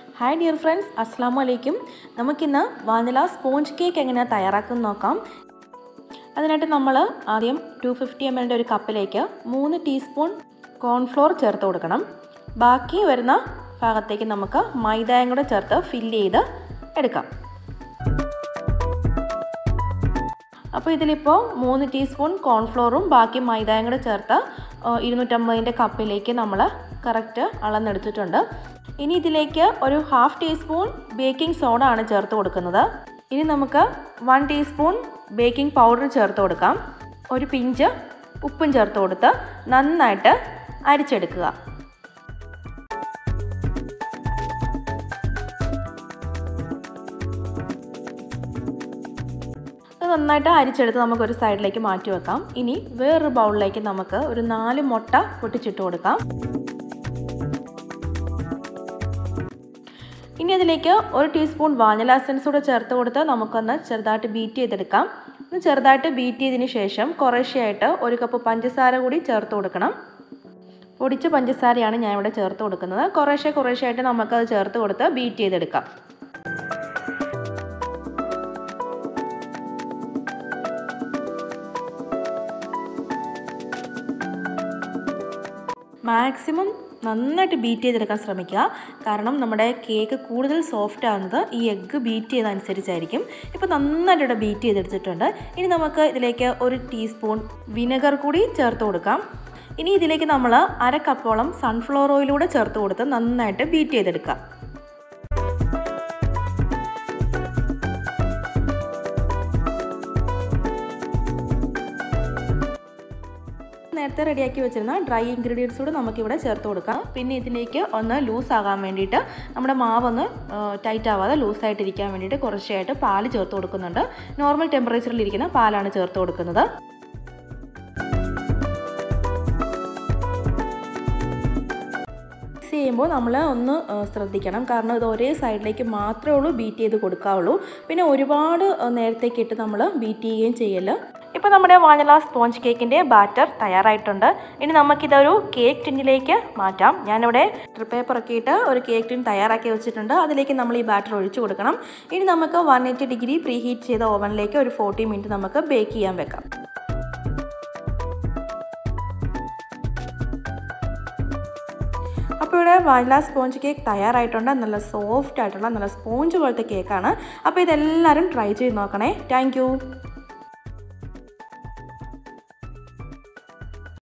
hi dear friends അസ്സാം വലൈക്കും നമുക്കിന്ന് വാനില സ്പോഞ്ച് കേക്ക് എങ്ങനെയാണ് തയ്യാറാക്കുന്നത് നോക്കാം അതിനായിട്ട് നമ്മൾ ആദ്യം ടു ഫിഫ്റ്റി എം എല്ലിൻ്റെ ഒരു കപ്പിലേക്ക് മൂന്ന് ടീസ്പൂൺ കോൺഫ്ലോർ ചേർത്ത് കൊടുക്കണം ബാക്കി വരുന്ന ഭാഗത്തേക്ക് നമുക്ക് മൈദയും കൂടെ ചേർത്ത് ഫില്ല് ചെയ്ത് എടുക്കാം അപ്പോൾ ഇതിലിപ്പോൾ മൂന്ന് ടീസ്പൂൺ കോൺഫ്ലോറും ബാക്കി മൈദയും കൂടെ ചേർത്ത് ഇരുന്നൂറ്റമ്പതിൻ്റെ കപ്പിലേക്ക് നമ്മൾ കറക്റ്റ് അളന്നെടുത്തിട്ടുണ്ട് ഇനി ഇതിലേക്ക് ഒരു ഹാഫ് ടീസ്പൂൺ ബേക്കിംഗ് സോഡ ആണ് ചേർത്ത് കൊടുക്കുന്നത് ഇനി നമുക്ക് വൺ ടീസ്പൂൺ ബേക്കിംഗ് പൗഡർ ചേർത്ത് കൊടുക്കാം ഒരു പിഞ്ച് ഉപ്പും ചേർത്ത് കൊടുത്ത് നന്നായിട്ട് അരിച്ചെടുക്കുക അത് നന്നായിട്ട് അരിച്ചെടുത്ത് നമുക്കൊരു സൈഡിലേക്ക് മാറ്റി വെക്കാം ഇനി വേറൊരു ബൗളിലേക്ക് നമുക്ക് ഒരു നാല് മുട്ട പൊട്ടിച്ചിട്ട് കൊടുക്കാം ഇനി അതിലേക്ക് ഒരു ടീസ്പൂൺ വാനില എസൻസ് കൂടെ ചേർത്ത് കൊടുത്ത് നമുക്കൊന്ന് ചെറുതായിട്ട് ബീറ്റ് ചെയ്തെടുക്കാം ഒന്ന് ചെറുതായിട്ട് ബീറ്റ് ചെയ്തതിന് ശേഷം കുറേശ്ശെയായിട്ട് ഒരു കപ്പ് പഞ്ചസാര കൂടി ചേർത്ത് കൊടുക്കണം പൊടിച്ച പഞ്ചസാരയാണ് ഞാൻ ഇവിടെ ചേർത്ത് കൊടുക്കുന്നത് കുറേശ്ശെ കുറേശ്ശെയായിട്ട് നമുക്കത് ചേർത്ത് കൊടുത്ത് ബീറ്റ് ചെയ്തെടുക്കാം മാക്സിമം നന്നായിട്ട് ബീറ്റ് ചെയ്തെടുക്കാൻ ശ്രമിക്കുക കാരണം നമ്മുടെ കേക്ക് കൂടുതൽ സോഫ്റ്റ് ആകുന്നത് ഈ എഗ്ഗ് ബീറ്റ് ചെയ്തതനുസരിച്ചായിരിക്കും ഇപ്പോൾ നന്നായിട്ട് ഇവിടെ ബീറ്റ് ചെയ്തെടുത്തിട്ടുണ്ട് ഇനി നമുക്ക് ഇതിലേക്ക് ഒരു ടീസ്പൂൺ വിനെഗർ കൂടി ചേർത്ത് കൊടുക്കാം ഇനി ഇതിലേക്ക് നമ്മൾ അര കപ്പോളം സൺഫ്ലവർ ഓയിലൂടെ ചേർത്ത് കൊടുത്ത് നന്നായിട്ട് ബീറ്റ് ചെയ്തെടുക്കാം നേരത്തെ റെഡിയാക്കി വെച്ചിരുന്ന ഡ്രൈ ഇൻഗ്രീഡിയൻസ് കൂടെ നമുക്കിവിടെ ചേർത്ത് കൊടുക്കാം പിന്നെ ഇതിലേക്ക് ഒന്ന് ലൂസ് ആകാൻ വേണ്ടിയിട്ട് നമ്മുടെ മാവ് ഒന്ന് ടൈറ്റ് ആവാതെ ലൂസായിട്ടിരിക്കാൻ വേണ്ടിയിട്ട് കുറച്ചായിട്ട് പാല് ചേർത്ത് കൊടുക്കുന്നുണ്ട് നോർമൽ ടെമ്പറേച്ചറിൽ ഇരിക്കുന്ന പാലാണ് ചേർത്ത് കൊടുക്കുന്നത് മിക്സ് ചെയ്യുമ്പോൾ നമ്മൾ ഒന്ന് ശ്രദ്ധിക്കണം കാരണം ഇത് ഒരേ സൈഡിലേക്ക് മാത്രമേ ഉള്ളൂ ബീറ്റ് ചെയ്ത് കൊടുക്കാവുള്ളൂ പിന്നെ ഒരുപാട് നേരത്തേക്ക് ഇട്ട് നമ്മൾ ബീറ്റ് ചെയ്യുകയും ചെയ്യല് ഇപ്പോൾ നമ്മുടെ വാനില സ്പോഞ്ച് കേക്കിൻ്റെ ബാറ്റർ തയ്യാറായിട്ടുണ്ട് ഇനി നമുക്കിതൊരു കേക്ക് ടിന്നിലേക്ക് മാറ്റാം ഞാനിവിടെ പേപ്പറൊക്കെ ഇട്ട് ഒരു കേക്ക് ടിൻ തയ്യാറാക്കി വെച്ചിട്ടുണ്ട് അതിലേക്ക് നമ്മൾ ഈ ബാറ്റർ ഒഴിച്ചു കൊടുക്കണം ഇനി നമുക്ക് one eighty degree preheat ചെയ്ത ഓവനിലേക്ക് ഒരു ഫോർട്ടി മിനിറ്റ് നമുക്ക് ബേക്ക് ചെയ്യാൻ വെക്കാം അപ്പോൾ ഇവിടെ വാനില സ്പോഞ്ച് കേക്ക് തയ്യാറായിട്ടുണ്ട് നല്ല സോഫ്റ്റ് ആയിട്ടുള്ള നല്ല സ്പോഞ്ച് പോലത്തെ കേക്കാണ് അപ്പോൾ ഇതെല്ലാവരും ട്രൈ ചെയ്ത് നോക്കണേ താങ്ക്